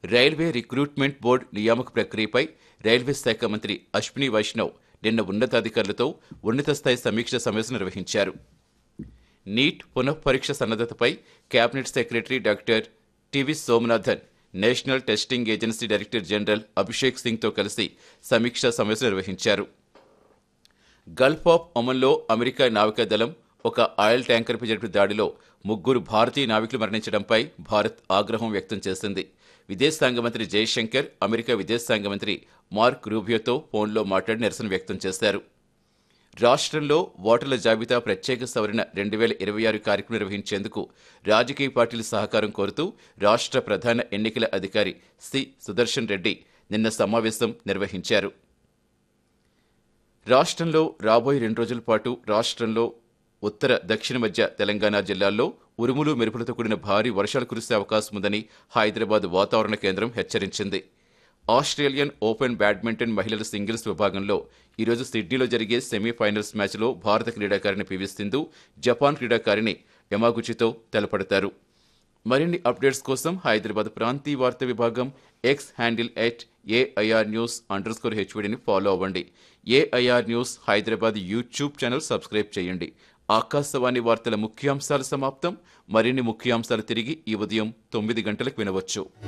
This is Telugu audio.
రైల్వే రిక్రూట్మెంట్ బోర్డు నియామక ప్రక్రియపై రైల్వే శాఖ మంత్రి అశ్విని వైష్ణవ్ నిన్న ఉన్నతాధికారులతో ఉన్నత స్థాయి సమీక్ష సమావేశం నిర్వహించారు నీట్ పునఃపరీక్ష సన్నద్ధతపై cabinet secretary doctor T V Somanathan national testing agency director general Abhishek సింగ్తో కలిసి సమీక్షా సమావేశం నిర్వహించారు గల్ఫ్ ఆఫ్ ఒమన్లో అమెరికా నావికాదళం ఒక ఆయిల్ ట్యాంకర్పై జరిపిన దాడిలో ముగ్గురు భారతీయ నావికులు మరణించడంపై భారత్ ఆగ్రహం వ్యక్తం చేసింది విదేశాంగ మంత్రి జయశంకర్ అమెరికా విదేశాంగ మంత్రి మార్క్ రూబియోతో ఫోన్లో మాట్లాడి నిరసన వ్యక్తం చేశారు రాష్ట్రంలో ఓటర్ల జాబితా ప్రత్యేక సవరణ రెండు వేల ఇరవై ఆరు కార్యక్రమం నిర్వహించేందుకు రాజకీయ పార్టీల సహకారం కోరుతూ రాష్ట్ర ప్రధాన ఎన్నికల అధికారి సి సుదర్శన్ రెడ్డి నిన్న సమావేశం నిర్వహించారు రాష్ట్రంలో రాబోయే రెండు రోజుల పాటు రాష్ట్రంలో ఉత్తర దక్షిణ మధ్య తెలంగాణ జిల్లాల్లో ఉరుములు మెరుపులతో కూడిన భారీ వర్షాలు కురిసే అవకాశం ఉందని హైదరాబాద్ వాతావరణ కేంద్రం హెచ్చరించింది ఆస్ట్రేలియన్ ఓపెన్ బ్యాడ్మింటన్ మహిళల సింగిల్స్ విభాగంలో ఈరోజు సిడ్నీలో జరిగే సెమీఫైనల్స్ మ్యాచ్లో భారత క్రీడాకారిణి పివి సింధు జపాన్ క్రీడాకారిణి యమాగుచితో తలపడతారు మరిన్ని అప్డేట్స్ కోసం హైదరాబాద్ ప్రాంతీయ వార్తా విభాగం X handle at A I R news underscore హెచ్వీడిని ఫాలో అవ్వండి A I R news Hyderabad YouTube channel subscribe చేయండి ఆకాశవాణి వార్తల ముఖ్యాంశాలు సమాప్తం మరిన్ని ముఖ్యాంశాలు తిరిగి ఈ ఉదయం తొమ్మిది గంటలకు వినవచ్చు